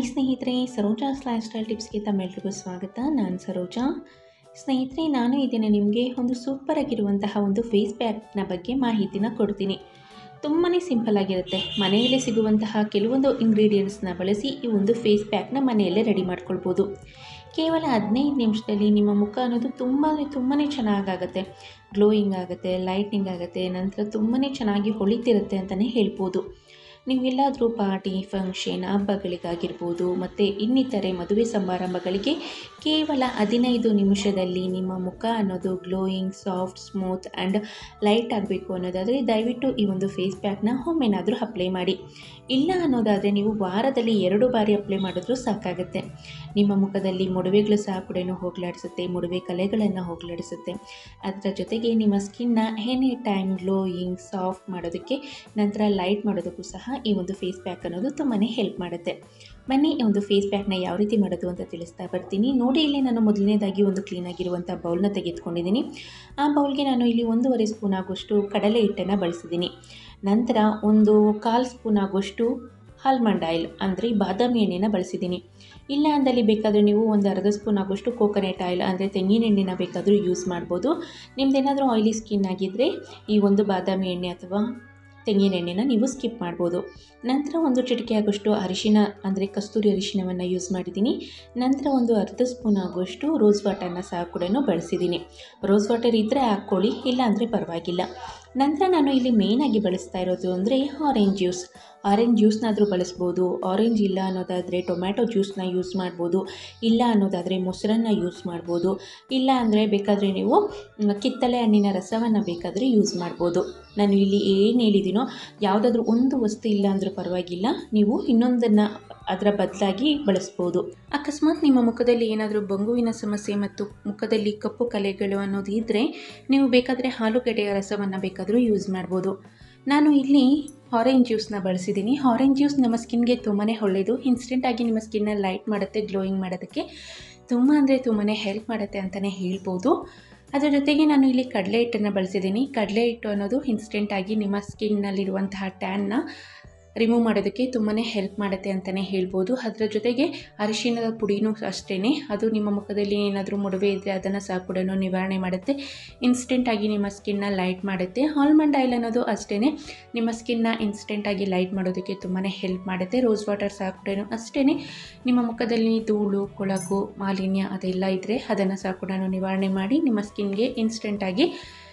hi ಸ್ನೇಹಿತರೆ Saroja's lifestyle ಟಿಪ್ಸ್ಗೆ ತಮ್ಮೆಲ್ರಿಗೂ ಸ್ವಾಗತ ನಾನು ಸರೋಜಾ ಸ್ನೇಹಿತರೆ ನಾನು ಇದನ್ನು ನಿಮಗೆ ಒಂದು ಸೂಪರ್ ಆಗಿರುವಂತಹ ಒಂದು ಫೇಸ್ ಪ್ಯಾಕ್ನ ಬಗ್ಗೆ ಮಾಹಿತಿನ ಕೊಡ್ತೀನಿ ತುಂಬಾ ಸಿಂಪಲ್ ಆಗಿರುತ್ತೆ ಮನೆಯಲ್ಲೇ ಸಿಗುವಂತಹ ಕೆಲವೊಂದು ಇಂಗ್ರೀಡಿಯೆಂಟ್ಸ್ನ ಬಳಸಿ ಈ ಒಂದು ಫೇಸ್ ಪ್ಯಾಕ್ನ ಮನೆಯಲ್ಲೇ ರೆಡಿ ಮಾಡ್ಕೊಳ್ಬೋದು ಕೇವಲ ಹದಿನೈದು ನಿಮಿಷದಲ್ಲಿ ನಿಮ್ಮ ಮುಖ ಅನ್ನೋದು ತುಂಬಾ ತುಂಬಾ ಚೆನ್ನಾಗಾಗುತ್ತೆ ಗ್ಲೋಯಿಂಗ್ ಆಗುತ್ತೆ ಲೈಟ್ನಿಂಗ್ ಆಗುತ್ತೆ ನಂತರ ತುಂಬಾ ಚೆನ್ನಾಗಿ ಹೊಳಿತಿರುತ್ತೆ ಅಂತಲೇ ಹೇಳ್ಬೋದು ನೀವೆಲ್ಲಾದರೂ ಪಾರ್ಟಿ ಫಂಕ್ಷನ್ ಹಬ್ಬಗಳಿಗಾಗಿರ್ಬೋದು ಮತ್ತು ಇನ್ನಿತರೆ ಮದುವೆ ಸಮಾರಂಭಗಳಿಗೆ ಕೇವಲ ಹದಿನೈದು ನಿಮಿಷದಲ್ಲಿ ನಿಮ್ಮ ಮುಖ ಅನ್ನೋದು glowing soft smooth and light ಆಗಬೇಕು ಅನ್ನೋದಾದರೆ ದಯವಿಟ್ಟು ಈ ಒಂದು ಫೇಸ್ ಪ್ಯಾಕ್ನ ಒಮ್ಮೆನಾದರೂ ಅಪ್ಲೈ ಮಾಡಿ ಇಲ್ಲ ಅನ್ನೋದಾದರೆ ನೀವು ವಾರದಲ್ಲಿ ಎರಡು ಬಾರಿ ಅಪ್ಲೈ ಮಾಡಿದ್ರೂ ಸಾಕಾಗುತ್ತೆ ನಿಮ್ಮ ಮುಖದಲ್ಲಿ ಮೊಡವೆಗಳು ಸಹ ಕೂಡ ಹೋಗಲಾಡಿಸುತ್ತೆ ಮೊಡವೆ ಕಲೆಗಳನ್ನು ಹೋಗಲಾಡಿಸುತ್ತೆ ಅದರ ಜೊತೆಗೆ ನಿಮ್ಮ ಸ್ಕಿನ್ನ ಎನಿ ಟೈಮ್ ಗ್ಲೋಯಿಂಗ್ ಸಾಫ್ಟ್ ಮಾಡೋದಕ್ಕೆ ನಂತರ ಲೈಟ್ ಮಾಡೋದಕ್ಕೂ ಸಹ ಈ ಒಂದು ಫೇಸ್ ಪ್ಯಾಕ್ ಅನ್ನೋದು ತುಂಬಾ ಹೆಲ್ಪ್ ಮಾಡುತ್ತೆ ಬನ್ನಿ ಈ ಒಂದು ಫೇಸ್ ಪ್ಯಾಕ್ನ ಯಾವ ರೀತಿ ಮಾಡೋದು ಅಂತ ತಿಳಿಸ್ತಾ ಬರ್ತೀನಿ ನೋಡಿ ಇಲ್ಲಿ ನಾನು ಮೊದಲನೇದಾಗಿ ಒಂದು ಕ್ಲೀನಾಗಿರುವಂಥ ಬೌಲ್ನ ತೆಗೆದುಕೊಂಡಿದ್ದೀನಿ ಆ ಬೌಲ್ಗೆ ನಾನು ಇಲ್ಲಿ ಒಂದೂವರೆ ಸ್ಪೂನ್ ಆಗುವಷ್ಟು ಕಡಲೆ ಹಿಟ್ಟನ್ನು ಬಳಸಿದ್ದೀನಿ ನಂತರ ಒಂದು ಕಾಲು ಸ್ಪೂನ್ ಆಗುವಷ್ಟು ಆಲ್ಮಂಡ್ ಆಯಿಲ್ ಅಂದರೆ ಬಾದಾಮಿ ಎಣ್ಣೆನ ಬಳಸಿದ್ದೀನಿ ಇಲ್ಲ ಅಂದಲ್ಲಿ ಬೇಕಾದರೆ ನೀವು ಒಂದು ಅರ್ಧ ಸ್ಪೂನ್ ಆಗುವಷ್ಟು ಕೋಕೋನಟ್ ಆಯಿಲ್ ಅಂದರೆ ತೆಂಗಿನ ಎಣ್ಣೆನ ಬೇಕಾದರೂ ಯೂಸ್ ಮಾಡ್ಬೋದು ನಿಮ್ಮದೇನಾದರೂ ಆಯಿಲಿ ಸ್ಕಿನ್ ಆಗಿದ್ದರೆ ಈ ಒಂದು ಬಾದಾಮಿ ಎಣ್ಣೆ ಅಥವಾ ತೆಂಗಿನ ಎಣ್ಣೆನ ನೀವು ಸ್ಕಿಪ್ ಮಾಡ್ಬೋದು ನಂತರ ಒಂದು ಚಿಟಿಕೆ ಆಗುವಷ್ಟು ಅರಿಶಿನ ಅಂದರೆ ಕಸ್ತೂರಿ ಅರಿಶಿನವನ್ನು ಯೂಸ್ ಮಾಡಿದ್ದೀನಿ ನಂತರ ಒಂದು ಅರ್ಧ ಸ್ಪೂನ್ ಆಗುವಷ್ಟು ರೋಸ್ ವಾಟರ್ನ ಸಹ ಕೂಡ ಬಳಸಿದ್ದೀನಿ ರೋಸ್ ವಾಟರ್ ಇದ್ದರೆ ಹಾಕ್ಕೊಳ್ಳಿ ಇಲ್ಲ ಅಂದರೆ ಪರವಾಗಿಲ್ಲ ನಂತರ ನಾನು ಇಲ್ಲಿ ಮೇಯ್ನಾಗಿ ಬಳಸ್ತಾ ಇರೋದು ಅಂದರೆ ಆರೆಂಜ್ ಜ್ಯೂಸ್ ಆರೆಂಜ್ ಜ್ಯೂಸ್ನಾದರೂ ಬಳಸ್ಬೋದು ಆರೆಂಜ್ ಇಲ್ಲ ಅನ್ನೋದಾದರೆ ಟೊಮ್ಯಾಟೊ ಜ್ಯೂಸ್ನ ಯೂಸ್ ಮಾಡ್ಬೋದು ಇಲ್ಲ ಅನ್ನೋದಾದರೆ ಮೊಸರನ್ನ ಯೂಸ್ ಮಾಡ್ಬೋದು ಇಲ್ಲ ಅಂದರೆ ಬೇಕಾದರೆ ನೀವು ಕಿತ್ತಳೆ ಹಣ್ಣಿನ ರಸವನ್ನು ಬೇಕಾದರೆ ಯೂಸ್ ಮಾಡ್ಬೋದು ನಾನು ಇಲ್ಲಿ ಏನು ಹೇಳಿದ್ದೀನೋ ಯಾವುದಾದ್ರೂ ಒಂದು ವಸ್ತು ಇಲ್ಲ ಅಂದರೂ ಪರವಾಗಿಲ್ಲ ನೀವು ಇನ್ನೊಂದನ್ನು ಅದರ ಬದಲಾಗಿ ಬಳಸ್ಬೋದು ಅಕಸ್ಮಾತ್ ನಿಮ್ಮ ಮುಖದಲ್ಲಿ ಏನಾದರೂ ಬಂಗುವಿನ ಸಮಸ್ಯೆ ಮತ್ತು ಮುಖದಲ್ಲಿ ಕಪ್ಪು ಕಲೆಗಳು ಅನ್ನೋದು ಇದ್ದರೆ ನೀವು ಬೇಕಾದರೆ ಆಲೂಗಡ್ಡೆಯ ರಸವನ್ನು ಬೇಕಾದರೂ ಯೂಸ್ ಮಾಡ್ಬೋದು ನಾನು ಇಲ್ಲಿ ಆರೆಂಜ್ ಜ್ಯೂಸ್ನ ಬಳಸಿದ್ದೀನಿ ಆರೆಂಜ್ ಜ್ಯೂಸ್ ನಮ್ಮ ಸ್ಕಿನ್ಗೆ ತುಂಬಾ ಒಳ್ಳೆಯದು ಇನ್ಸ್ಟೆಂಟಾಗಿ ನಿಮ್ಮ ಸ್ಕಿನ್ನ ಲೈಟ್ ಮಾಡುತ್ತೆ ಗ್ಲೋಯಿಂಗ್ ಮಾಡೋದಕ್ಕೆ ತುಂಬ ಅಂದರೆ ತುಂಬಾ ಹೆಲ್ಪ್ ಮಾಡುತ್ತೆ ಅಂತಲೇ ಹೇಳ್ಬೋದು ಅದರ ಜೊತೆಗೆ ನಾನು ಇಲ್ಲಿ ಕಡಲೆ ಹಿಟ್ಟನ್ನು ಬಳಸಿದ್ದೀನಿ ಕಡಲೆ ಹಿಟ್ಟು ಅನ್ನೋದು ಇನ್ಸ್ಟೆಂಟಾಗಿ ನಿಮ್ಮ ಸ್ಕಿನ್ನಲ್ಲಿರುವಂತಹ ಟ್ಯಾನ್ನ ರಿಮೂವ್ ಮಾಡೋದಕ್ಕೆ ತುಂಬಾ ಹೆಲ್ಪ್ ಮಾಡುತ್ತೆ ಅಂತಲೇ ಹೇಳ್ಬೋದು ಅದರ ಜೊತೆಗೆ ಅರಿಶಿಣದ ಪುಡಿನೂ ಅಷ್ಟೇ ಅದು ನಿಮ್ಮ ಮುಖದಲ್ಲಿ ಏನಾದರೂ ಮೊಡವೆ ಇದ್ದರೆ ಅದನ್ನು ಸಹ ಕೂಡ ನಿವಾರಣೆ ಮಾಡುತ್ತೆ ಇನ್ಸ್ಟೆಂಟಾಗಿ ನಿಮ್ಮ ಸ್ಕಿನ್ನ ಲೈಟ್ ಮಾಡುತ್ತೆ ಆಲ್ಮಂಡ್ ಆಯಿಲ್ ಅನ್ನೋದು ಅಷ್ಟೇ ನಿಮ್ಮ ಸ್ಕಿನ್ನ ಇನ್ಸ್ಟೆಂಟಾಗಿ ಲೈಟ್ ಮಾಡೋದಕ್ಕೆ ತುಂಬಾ ಹೆಲ್ಪ್ ಮಾಡುತ್ತೆ ರೋಸ್ ವಾಟರ್ ಸಹ ಕೂಡ ಅಷ್ಟೇ ನಿಮ್ಮ ಮುಖದಲ್ಲಿ ಧೂಳು ಕೊಳಕು ಮಾಲಿನ್ಯ ಅದೆಲ್ಲ ಇದ್ದರೆ ಅದನ್ನು ಸಹ ಕೂಡ ನಿವಾರಣೆ ಮಾಡಿ ನಿಮ್ಮ ಸ್ಕಿನ್ಗೆ ಇನ್ಸ್ಟೆಂಟಾಗಿ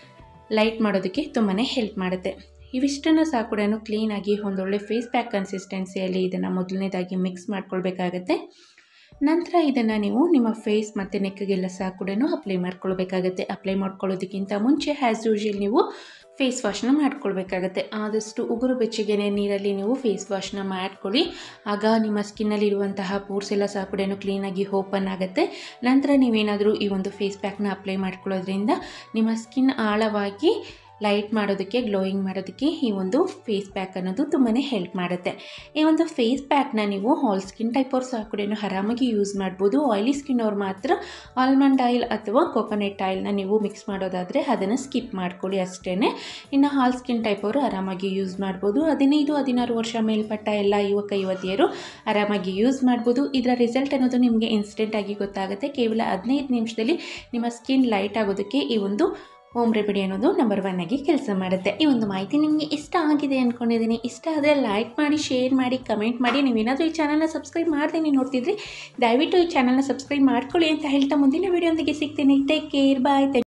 ಲೈಟ್ ಮಾಡೋದಕ್ಕೆ ತುಂಬಾ ಹೆಲ್ಪ್ ಮಾಡುತ್ತೆ ಇವಿಷ್ಟನ್ನು ಸಹ ಕೂಡ ಕ್ಲೀನಾಗಿ ಒಂದೊಳ್ಳೆ ಫೇಸ್ ಪ್ಯಾಕ್ ಕನ್ಸಿಸ್ಟೆನ್ಸಿಯಲ್ಲಿ ಇದನ್ನು ಮೊದಲನೇದಾಗಿ ಮಿಕ್ಸ್ ಮಾಡ್ಕೊಳ್ಬೇಕಾಗತ್ತೆ ನಂತರ ಇದನ್ನು ನೀವು ನಿಮ್ಮ ಫೇಸ್ ಮತ್ತು ನೆಕ್ಗೆಲ್ಲ ಸಹ ಕೂಡ ಅಪ್ಲೈ ಮಾಡ್ಕೊಳ್ಬೇಕಾಗತ್ತೆ ಅಪ್ಲೈ ಮಾಡ್ಕೊಳ್ಳೋದಕ್ಕಿಂತ ಮುಂಚೆ ಆ್ಯಸ್ ಯೂಶಲ್ ನೀವು ಫೇಸ್ ವಾಶ್ನ ಮಾಡ್ಕೊಳ್ಬೇಕಾಗತ್ತೆ ಆದಷ್ಟು ಉಗುರು ಬೆಚ್ಚಗೆ ನೀರಲ್ಲಿ ನೀವು ಫೇಸ್ ವಾಶ್ನ ಮಾಡ್ಕೊಳ್ಳಿ ಆಗ ನಿಮ್ಮ ಸ್ಕಿನ್ನಲ್ಲಿರುವಂತಹ ಪೋರ್ಸ್ ಎಲ್ಲ ಸಹ ಕೂಡ ಕ್ಲೀನಾಗಿ ಓಪನ್ ಆಗುತ್ತೆ ನಂತರ ನೀವೇನಾದರೂ ಈ ಒಂದು ಫೇಸ್ ಪ್ಯಾಕ್ನ ಅಪ್ಲೈ ಮಾಡ್ಕೊಳ್ಳೋದ್ರಿಂದ ನಿಮ್ಮ ಸ್ಕಿನ್ ಆಳವಾಗಿ ಲೈಟ್ ಮಾಡೋದಕ್ಕೆ ಗ್ಲೋಯಿಂಗ್ ಮಾಡೋದಕ್ಕೆ ಈ ಒಂದು ಫೇಸ್ ಪ್ಯಾಕ್ ಅನ್ನೋದು ತುಂಬಾ ಹೆಲ್ಪ್ ಮಾಡುತ್ತೆ ಈ ಒಂದು ಫೇಸ್ ಪ್ಯಾಕ್ನ ನೀವು ಆಲ್ ಸ್ಕಿನ್ ಟೈಪ್ ಅವ್ರು ಸಹ ಕೂಡ ಆರಾಮಾಗಿ ಯೂಸ್ ಮಾಡ್ಬೋದು ಆಯಿಲಿ ಸ್ಕಿನ್ ಅವ್ರು ಮಾತ್ರ ಆಲ್ಮಂಡ್ ಆಯಿಲ್ ಅಥವಾ ಕೋಕೋನಟ್ ಆಯಿಲ್ನ ನೀವು ಮಿಕ್ಸ್ ಮಾಡೋದಾದರೆ ಅದನ್ನು ಸ್ಕಿಪ್ ಮಾಡ್ಕೊಳ್ಳಿ ಅಷ್ಟೇ ಇನ್ನು ಹಾಲ್ ಸ್ಕಿನ್ ಟೈಪ್ ಅವರು ಆರಾಮಾಗಿ ಯೂಸ್ ಮಾಡ್ಬೋದು ಹದಿನೈದು ಹದಿನಾರು ವರ್ಷ ಮೇಲ್ಪಟ್ಟ ಎಲ್ಲ ಯುವಕ ಯುವತಿಯರು ಆರಾಮಾಗಿ ಯೂಸ್ ಮಾಡ್ಬೋದು ಇದರ ರಿಸಲ್ಟ್ ಅನ್ನೋದು ನಿಮಗೆ ಇನ್ಸ್ಟೆಂಟಾಗಿ ಗೊತ್ತಾಗುತ್ತೆ ಕೇವಲ ಹದಿನೈದು ನಿಮಿಷದಲ್ಲಿ ನಿಮ್ಮ ಸ್ಕಿನ್ ಲೈಟ್ ಆಗೋದಕ್ಕೆ ಈ ಒಂದು ಹೋಮ್ ರೆಮಿಡಿ ಅನ್ನೋದು ನಂಬರ್ ಒನ್ ಆಗಿ ಕೆಲಸ ಮಾಡುತ್ತೆ ಈ ಒಂದು ಮಾಹಿತಿ ನಿಮಗೆ ಇಷ್ಟ ಆಗಿದೆ ಅಂದ್ಕೊಂಡಿದ್ದೀನಿ ಇಷ್ಟ ಆದರೆ ಲೈಕ್ ಮಾಡಿ ಶೇರ್ ಮಾಡಿ ಕಮೆಂಟ್ ಮಾಡಿ ನೀವೇನಾದರೂ ಈ ಚಾನಲ್ನ ಸಬ್ಸ್ಕ್ರೈಬ್ ಮಾಡ್ತೀನಿ ನೋಡ್ತಿದ್ರಿ ದಯವಿಟ್ಟು ಈ ಚಾನಲ್ನ ಸಬ್ಸ್ಕ್ರೈಬ್ ಮಾಡ್ಕೊಳ್ಳಿ ಅಂತ ಹೇಳ್ತಾ ಮುಂದಿನ ವೀಡಿಯೋಂದಿಗೆ ಸಿಗ್ತೀನಿ ಟೇಕ್ ಕೇರ್ ಬಾಯ್